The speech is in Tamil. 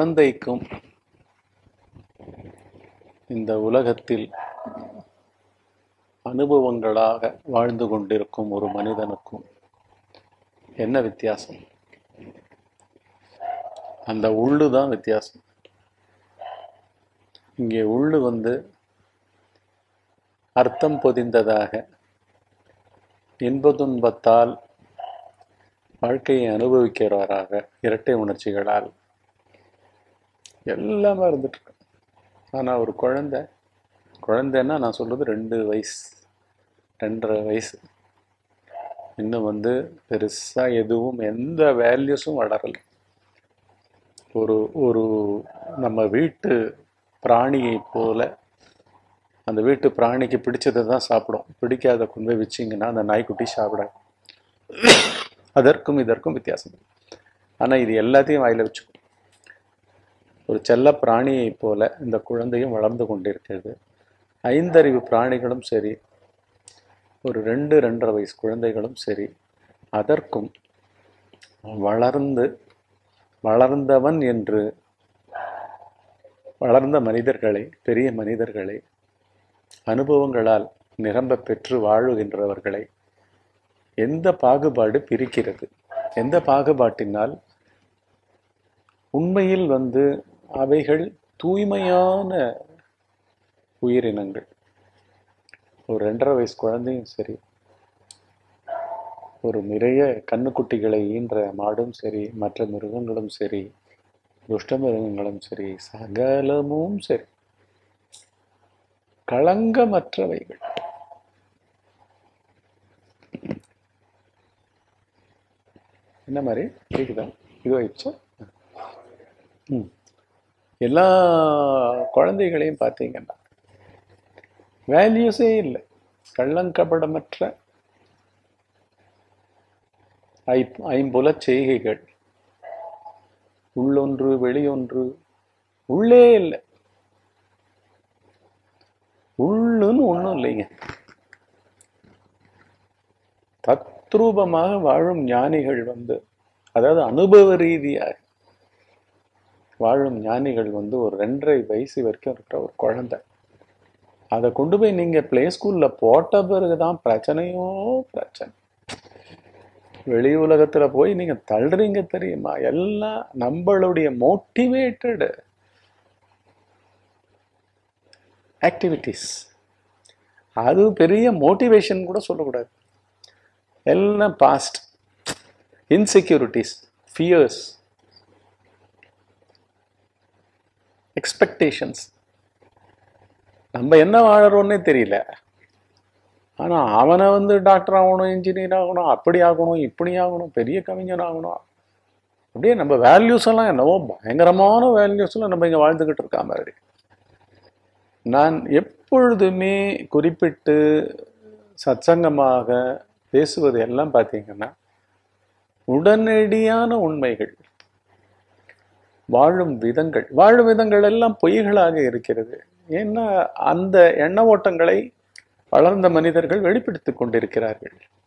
குழந்தைக்கும் இந்த உலகத்தில் அனுபவங்களாக வாழ்ந்து கொண்டிருக்கும் ஒரு மனிதனுக்கும் என்ன வித்தியாசம் அந்த உள்ளு தான் வித்தியாசம் இங்கே உள்ளு வந்து அர்த்தம் பொதிந்ததாக இன்ப துன்பத்தால் வாழ்க்கையை அனுபவிக்கிறவராக இரட்டை உணர்ச்சிகளால் எல்லாமே இருந்துட்டு இருக்கு ஆனால் ஒரு குழந்தை குழந்தைன்னா நான் சொல்றது ரெண்டு வயசு ரெண்டரை வயசு இன்னும் வந்து பெருசாக எதுவும் எந்த வேல்யூஸும் வளரலை ஒரு ஒரு நம்ம வீட்டு பிராணியை போல அந்த வீட்டு பிராணிக்கு பிடிச்சதை தான் சாப்பிடும் பிடிக்காத கொண்டு போய் வச்சிங்கன்னா அந்த நாய்க்குட்டி சாப்பிடாது அதற்கும் இதற்கும் வித்தியாசம் ஆனால் இது எல்லாத்தையும் வாயில வச்சுக்கும் ஒரு செல்ல பிராணியை போல இந்த குழந்தையும் வளர்ந்து கொண்டிருக்கிறது ஐந்தறிவு பிராணிகளும் சரி ஒரு ரெண்டு ரெண்டரை வயசு குழந்தைகளும் சரி அதற்கும் வளர்ந்து வளர்ந்தவன் என்று வளர்ந்த மனிதர்களை பெரிய மனிதர்களை அனுபவங்களால் நிரம்ப பெற்று வாழுகின்றவர்களை எந்த பாகுபாடு பிரிக்கிறது எந்த பாகுபாட்டினால் உண்மையில் வந்து அவைகள் தூய்மையான உயிரினங்கள் ஒரு ரெண்டரை வயசு குழந்தையும் சரி ஒரு நிறைய கண்ணுக்குட்டிகளை ஈன்ற மாடும் சரி மற்ற மிருகங்களும் சரி துஷ்ட மிருகங்களும் சரி சகலமும் சரி களங்கமற்றவைகள் என்ன மாதிரி கேக்குதா இதுவாயிடுச்சா ம் எல்லா குழந்தைகளையும் பார்த்தீங்கன்னா வேல்யூஸே இல்லை கள்ளங்கபடமற்ற ஐ ஐம்புலச் செய்கைகள் உள்ளொன்று வெளியொன்று உள்ளே இல்லை உள்ளுன்னு ஒன்றும் இல்லைங்க தத்ரூபமாக வாழும் ஞானிகள் வந்து அதாவது அனுபவ ரீதியாக வாழும் ஞானிகள் வந்து ஒரு ரெண்டரை வயசு வரைக்கும் இருக்கிற ஒரு குழந்தை அதை கொண்டு போய் நீங்க பிளே ஸ்கூல்ல போட்ட பிறகுதான் பிரச்சனையோ பிரச்சனை வெளி உலகத்துல போய் நீங்க தள்ளுறீங்க தெரியுமா எல்லாம் நம்மளுடைய மோட்டிவேட்டடு ஆக்டிவிட்டிஸ் அது பெரிய மோட்டிவேஷன் கூட சொல்லக்கூடாது எல்லாம் பாஸ்ட் இன்செக்யூரிட்டிஸ் ஃபியர்ஸ் எக்ஸ்பெக்டேஷன்ஸ் நம்ம என்ன வாழறோன்னே தெரியல ஆனா அவனை வந்து டாக்டர் ஆகணும் இன்ஜினியர் ஆகணும் அப்படி ஆகணும் இப்படி ஆகணும் பெரிய கவிஞன் ஆகணும் அப்படியே நம்ம வேல்யூஸ் எல்லாம் என்னவோ பயங்கரமான வேல்யூஸ்ல நம்ம இங்க வாழ்ந்துகிட்டு இருக்கா மாதிரி நான் எப்பொழுதுமே குறிப்பிட்டு சத்சங்கமாக பேசுவது எல்லாம் பார்த்தீங்கன்னா உடனடியான உண்மைகள் வாழும் விதங்கள் வாழும் விதங்கள் எல்லாம் பொய்களாக இருக்கிறது ஏன்னா அந்த எண்ண ஓட்டங்களை வளர்ந்த மனிதர்கள் வெளிப்படுத்திக் கொண்டிருக்கிறார்கள்